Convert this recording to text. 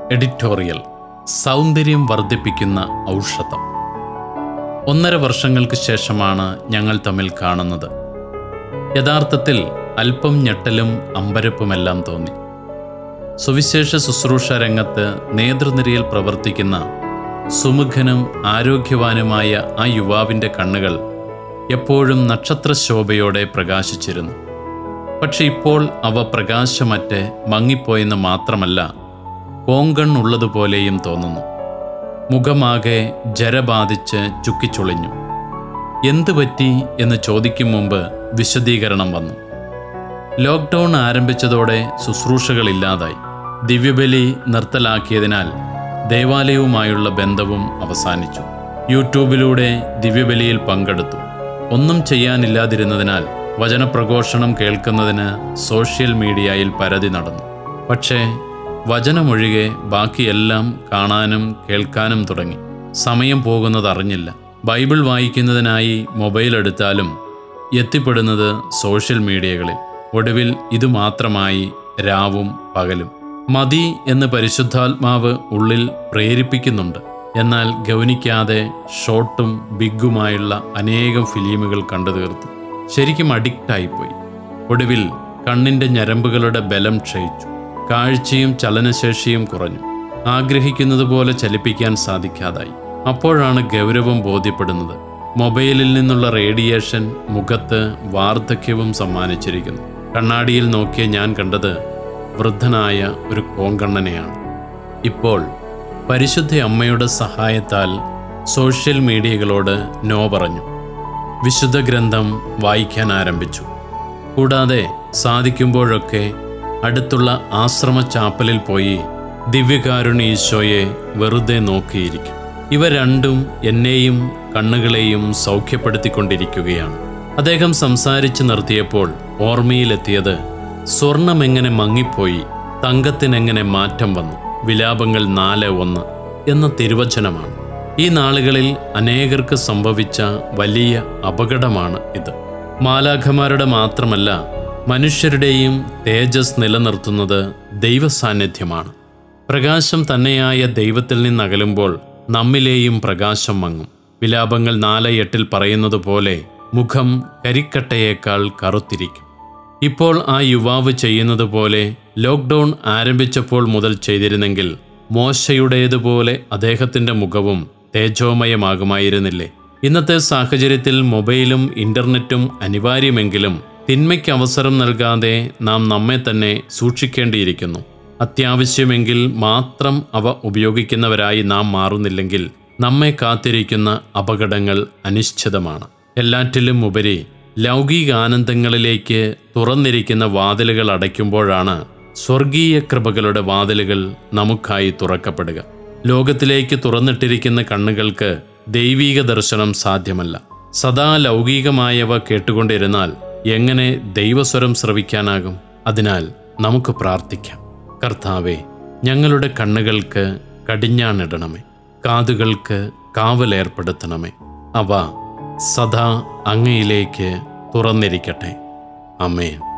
editorial സൗന്ദര്യം വർദ്ധിപ്പിക്കുന്ന ഔഷധം ഒന്നര വർഷങ്ങൾക്ക് ശേഷമാണ് ഞങ്ങൾ തമ്മിൽ കാണുന്നത് യഥാർത്ഥത്തിൽ അല്പം ഞെട്ടലും അമ്പരപ്പുമെല്ലാം തോന്നി സുവിശേഷ ശുശ്രൂഷ രംഗത്ത് നേതൃനിരയിൽ പ്രവർത്തിക്കുന്ന സുമുഖനും ആരോഗ്യവാനുമായ ആ യുവാവിൻ്റെ കണ്ണുകൾ എപ്പോഴും നക്ഷത്രശോഭയോടെ പ്രകാശിച്ചിരുന്നു പക്ഷെ ഇപ്പോൾ അവ പ്രകാശമറ്റ് മങ്ങിപ്പോയെന്ന് മാത്രമല്ല കോങ്കൺ ഉള്ളതുപോലെയും തോന്നുന്നു മുഖമാകെ ജരബാധിച്ച് ചുക്കിച്ചുളിഞ്ഞു എന്തു പറ്റി എന്ന് ചോദിക്കും മുമ്പ് വിശദീകരണം വന്നു ലോക്ക്ഡൗൺ ആരംഭിച്ചതോടെ ശുശ്രൂഷകളില്ലാതായി ദിവ്യബലി നിർത്തലാക്കിയതിനാൽ ദേവാലയവുമായുള്ള ബന്ധവും അവസാനിച്ചു യൂട്യൂബിലൂടെ ദിവ്യബലിയിൽ പങ്കെടുത്തു ഒന്നും ചെയ്യാനില്ലാതിരുന്നതിനാൽ വചനപ്രഘോഷണം കേൾക്കുന്നതിന് സോഷ്യൽ മീഡിയയിൽ പരതി നടന്നു പക്ഷേ വചനമൊഴികെ ബാക്കിയെല്ലാം കാണാനും കേൾക്കാനും തുടങ്ങി സമയം പോകുന്നത് അറിഞ്ഞില്ല ബൈബിൾ വായിക്കുന്നതിനായി മൊബൈൽ എടുത്താലും എത്തിപ്പെടുന്നത് സോഷ്യൽ മീഡിയകളിൽ ഒടുവിൽ ഇത് മാത്രമായി രാവും പകലും മതി എന്ന് പരിശുദ്ധാത്മാവ് ഉള്ളിൽ പ്രേരിപ്പിക്കുന്നുണ്ട് എന്നാൽ ഗൗനിക്കാതെ ഷോർട്ടും ബിഗുമായുള്ള അനേകം ഫിലിമുകൾ കണ്ടു തീർത്തു ശരിക്കും അഡിക്റ്റായിപ്പോയി ഒടുവിൽ കണ്ണിൻ്റെ ഞരമ്പുകളുടെ ബലം ക്ഷയിച്ചു കാഴ്ചയും ചലനശേഷിയും കുറഞ്ഞു ആഗ്രഹിക്കുന്നത് പോലെ ചലിപ്പിക്കാൻ സാധിക്കാതായി അപ്പോഴാണ് ഗൗരവം ബോധ്യപ്പെടുന്നത് മൊബൈലിൽ നിന്നുള്ള റേഡിയേഷൻ മുഖത്ത് വാർദ്ധക്യവും സമ്മാനിച്ചിരിക്കുന്നു കണ്ണാടിയിൽ നോക്കിയ ഞാൻ കണ്ടത് വൃദ്ധനായ ഒരു കോങ്കണ്ണനെയാണ് ഇപ്പോൾ പരിശുദ്ധ അമ്മയുടെ സഹായത്താൽ സോഷ്യൽ മീഡിയകളോട് നോ പറഞ്ഞു വിശുദ്ധ ഗ്രന്ഥം വായിക്കാൻ ആരംഭിച്ചു കൂടാതെ സാധിക്കുമ്പോഴൊക്കെ അടുത്തുള്ള ആശ്രമ ചാപ്പലിൽ പോയി ദിവ്യകാരുണ്യ ഈശോയെ വെറുതെ നോക്കിയിരിക്കും ഇവ രണ്ടും എന്നെയും കണ്ണുകളെയും സൗഖ്യപ്പെടുത്തിക്കൊണ്ടിരിക്കുകയാണ് അദ്ദേഹം സംസാരിച്ചു നിർത്തിയപ്പോൾ ഓർമ്മയിലെത്തിയത് സ്വർണം എങ്ങനെ മങ്ങിപ്പോയി തങ്കത്തിനെങ്ങനെ മാറ്റം വന്നു വിലാപങ്ങൾ നാല് ഒന്ന് എന്ന തിരുവചനമാണ് ഈ നാളുകളിൽ അനേകർക്ക് സംഭവിച്ച വലിയ അപകടമാണ് ഇത് മാലാഖമാരുടെ മാത്രമല്ല മനുഷ്യരുടെയും തേജസ് നിലനിർത്തുന്നത് ദൈവസാന്നിധ്യമാണ് പ്രകാശം തന്നെയായ ദൈവത്തിൽ നിന്നകലുമ്പോൾ നമ്മിലെയും പ്രകാശം മങ്ങും വിലാപങ്ങൾ നാല് എട്ടിൽ പറയുന്നത് പോലെ മുഖം കരിക്കട്ടയേക്കാൾ കറുത്തിരിക്കും ഇപ്പോൾ ആ യുവാവ് ചെയ്യുന്നത് പോലെ ലോക്ക്ഡൗൺ ആരംഭിച്ചപ്പോൾ മുതൽ ചെയ്തിരുന്നെങ്കിൽ മോശയുടേതുപോലെ അദ്ദേഹത്തിൻ്റെ മുഖവും തേജോമയമാകുമായിരുന്നില്ലേ ഇന്നത്തെ സാഹചര്യത്തിൽ മൊബൈലും ഇൻ്റർനെറ്റും അനിവാര്യമെങ്കിലും തിന്മയ്ക്ക് അവസരം നൽകാതെ നാം നമ്മെ തന്നെ സൂക്ഷിക്കേണ്ടിയിരിക്കുന്നു അത്യാവശ്യമെങ്കിൽ മാത്രം അവ ഉപയോഗിക്കുന്നവരായി നാം മാറുന്നില്ലെങ്കിൽ നമ്മെ കാത്തിരിക്കുന്ന അപകടങ്ങൾ അനിശ്ചിതമാണ് എല്ലാറ്റിലും ഉപരി ലൗകികാനന്ദങ്ങളിലേക്ക് തുറന്നിരിക്കുന്ന വാതിലുകൾ അടയ്ക്കുമ്പോഴാണ് സ്വർഗീയ കൃപകളുടെ വാതിലുകൾ നമുക്കായി തുറക്കപ്പെടുക ലോകത്തിലേക്ക് തുറന്നിട്ടിരിക്കുന്ന കണ്ണുകൾക്ക് ദൈവീക ദർശനം സാധ്യമല്ല സദാ ലൗകികമായവ കേട്ടുകൊണ്ടിരുന്നാൽ എങ്ങനെ ദൈവസ്വരം ശ്രവിക്കാനാകും അതിനാൽ നമുക്ക് പ്രാർത്ഥിക്കാം കർത്താവെ ഞങ്ങളുടെ കണ്ണുകൾക്ക് കടിഞ്ഞാണിടണമേ കാതുകൾക്ക് കാവലേർപ്പെടുത്തണമേ അവ സദാ അങ്ങയിലേക്ക് തുറന്നിരിക്കട്ടെ അമേൻ